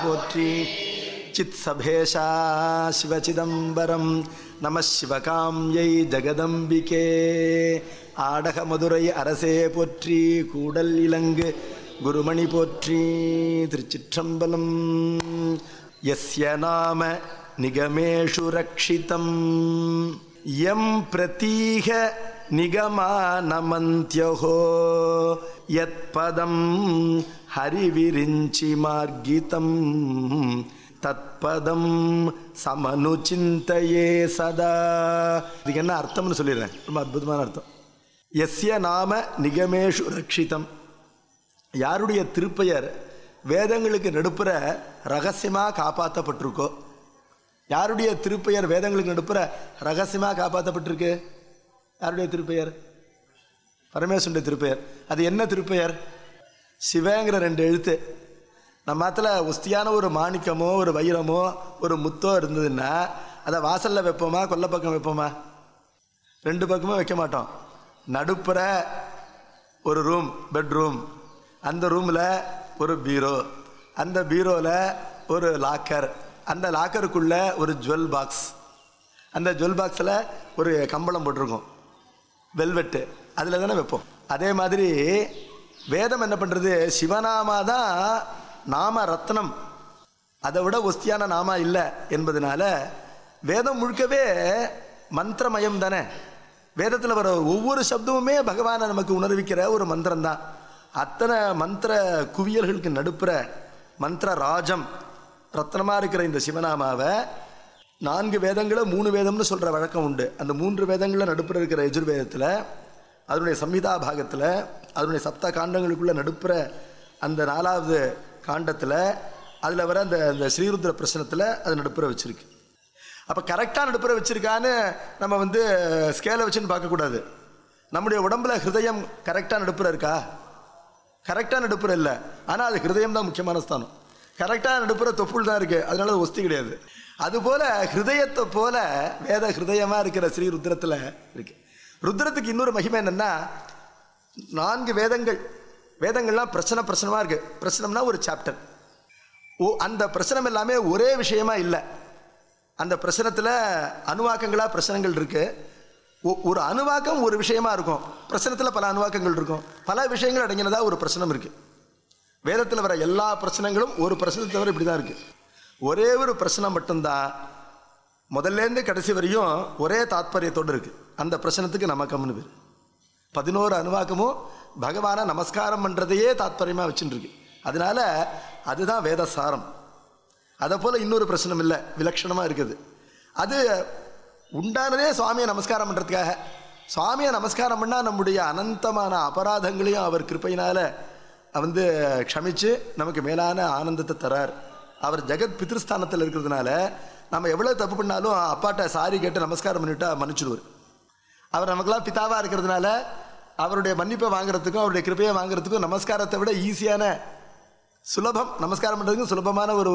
போற்றி சித் சபேஷா சிவசிதம்பரம் நம சிவகாம்யை ஜெகதம்பிகே ஆடக மதுரை அரசே போற்றி கூடல் இலங்கு குருமணி போற்றி திருச்சிற்றம்பலம் யஸ்ய நாம நிகமேஷு ரக்ஷிதம் யம் பிரதீக நிகமானமந்தியஹோ யத்பதம் ஹரிவிரிஞ்சி மார்கிதம் தத்பதம் சமனுச்சிந்தையே சதா இதுக்கு என்ன அர்த்தம்னு சொல்லிடுறேன் ரொம்ப அற்புதமான அர்த்தம் எஸ்ய நாம நிகமேஷு ரக்ஷிதம் யாருடைய திருப்பெயர் வேதங்களுக்கு நடுப்புற ரகசியமாக காப்பாற்றப்பட்டிருக்கோ யாருடைய திருப்பெயர் வேதங்களுக்கு நடுப்புற ரகசியமாக காப்பாற்றப்பட்டிருக்கு யாருடைய திருப்பெயர் பரமேஸ்வருடைய திருப்பெயர் அது என்ன திருப்பெயர் சிவங்கிற ரெண்டு எழுத்து நம்ம மாத்தில் உஸ்தியான ஒரு மாணிக்கமோ ஒரு வைரமோ ஒரு முத்தோ இருந்ததுன்னா அதை வாசலில் வைப்போமா கொல்லை பக்கம் வைப்போமா ரெண்டு பக்கமும் வைக்க மாட்டோம் நடுப்புற ஒரு ரூம் பெட்ரூம் அந்த ரூமில் ஒரு பீரோ அந்த பீரோவில் ஒரு லாக்கர் அந்த லாக்கருக்குள்ள ஒரு ஜுவல் பாக்ஸ் அந்த ஜுவல் பாக்ஸில் ஒரு கம்பளம் போட்டிருக்கோம் வெல்வெட்டு அதில் தானே வைப்போம் அதே மாதிரி வேதம் என்ன பண்ணுறது சிவநாமா தான் நாம ரத்னம் அதை விட ஒஸ்தியான நாமா இல்லை என்பதனால வேதம் முழுக்கவே மந்திரமயம் தானே வேதத்தில் வர ஒவ்வொரு சப்தமுமே பகவானை நமக்கு உணர்விக்கிற ஒரு மந்திரம் தான் அத்தனை மந்திர குவியல்களுக்கு நடுப்புற மந்திர ராஜம் ரத்னமாக இருக்கிற இந்த சிவநாமாவை நான்கு வேதங்களை மூணு வேதம்னு சொல்கிற வழக்கம் உண்டு அந்த மூன்று வேதங்களில் நடுப்புற இருக்கிற எஜுர்வேதத்தில் அதனுடைய சம்ஹிதா பாகத்தில் அதனுடைய சப்த காண்டங்களுக்குள்ள நடுப்புற அந்த நாலாவது காண்டத்தில் அதில் வர அந்த அந்த ஸ்ரீருத்ர பிரச்சனத்தில் அது நடுப்புற வச்சிருக்கு அப்போ கரெக்டாக நடுப்புற வச்சிருக்கான்னு நம்ம வந்து ஸ்கேலை வச்சுன்னு பார்க்கக்கூடாது நம்முடைய உடம்புல ஹிருதயம் கரெக்டாக நடுப்புற இருக்கா கரெக்டாக நடுப்புற இல்லை ஆனால் அது ஹிருதயம் தான் முக்கியமான ஸ்தானம் கரெக்டாக நடுப்புற தொப்புள் தான் இருக்குது அதனால அது ஒஸ்தி கிடையாது அதுபோல ஹிருதயத்தை போல வேத ஹிருதயமாக இருக்கிற ஸ்ரீ ருத்ரத்தில் இருக்கு ருத்ரத்துக்கு இன்னொரு மகிமை என்னன்னா நான்கு வேதங்கள் வேதங்கள்லாம் பிரச்சனை பிரச்சனமாக இருக்கு பிரச்சனம்னா ஒரு சாப்டர் ஓ அந்த பிரச்சனம் எல்லாமே ஒரே விஷயமா இல்லை அந்த பிரச்சனத்தில் அணுவாக்கங்களாக பிரச்சனைகள் இருக்கு ஒ- ஒரு அணுவாக்கம் ஒரு விஷயமா இருக்கும் பிரச்சனத்தில் பல அணுவாக்கங்கள் இருக்கும் பல விஷயங்கள் அடங்கினதா ஒரு பிரச்சனம் இருக்கு வேதத்தில் வர எல்லா பிரச்சனைகளும் ஒரு பிரச்சனை தவிர இப்படி தான் இருக்கு ஒரே ஒரு பிரச்சனை மட்டும்தான் முதல்லேருந்து கடைசி வரையும் ஒரே தாத்பரியத்தோடு இருக்கு அந்த பிரச்சனத்துக்கு நமக்கம்னு பேர் பதினோரு அணுவாக்கமும் பகவானை நமஸ்காரம் பண்ணுறதையே தாத்பரியமாக வச்சுட்டு இருக்கு அதனால அதுதான் வேத சாரம் அதை போல் இன்னொரு பிரச்சனை இல்லை விலட்சணமாக இருக்குது அது உண்டானதே சுவாமியை நமஸ்காரம் பண்ணுறதுக்காக சுவாமியை நமஸ்காரம் பண்ணால் நம்முடைய அனந்தமான அபராதங்களையும் அவர் கிருப்பையினால் வந்து க்ஷமிச்சு நமக்கு மேலான ஆனந்தத்தை தரார் அவர் ஜெகத் பித்ருஸ்தானத்தில் இருக்கிறதுனால நம்ம எவ்வளோ தப்பு பண்ணாலும் அப்பாட்ட சாரி கேட்டு நமஸ்காரம் பண்ணிவிட்டா மன்னிச்சிடுவார் அவர் நமக்கெல்லாம் பிதாவாக இருக்கிறதுனால அவருடைய மன்னிப்பை வாங்குறதுக்கும் அவருடைய கிருபையை வாங்குறதுக்கும் நமஸ்காரத்தை விட ஈஸியான சுலபம் நமஸ்காரம் பண்ணுறதுக்கும் சுலபமான ஒரு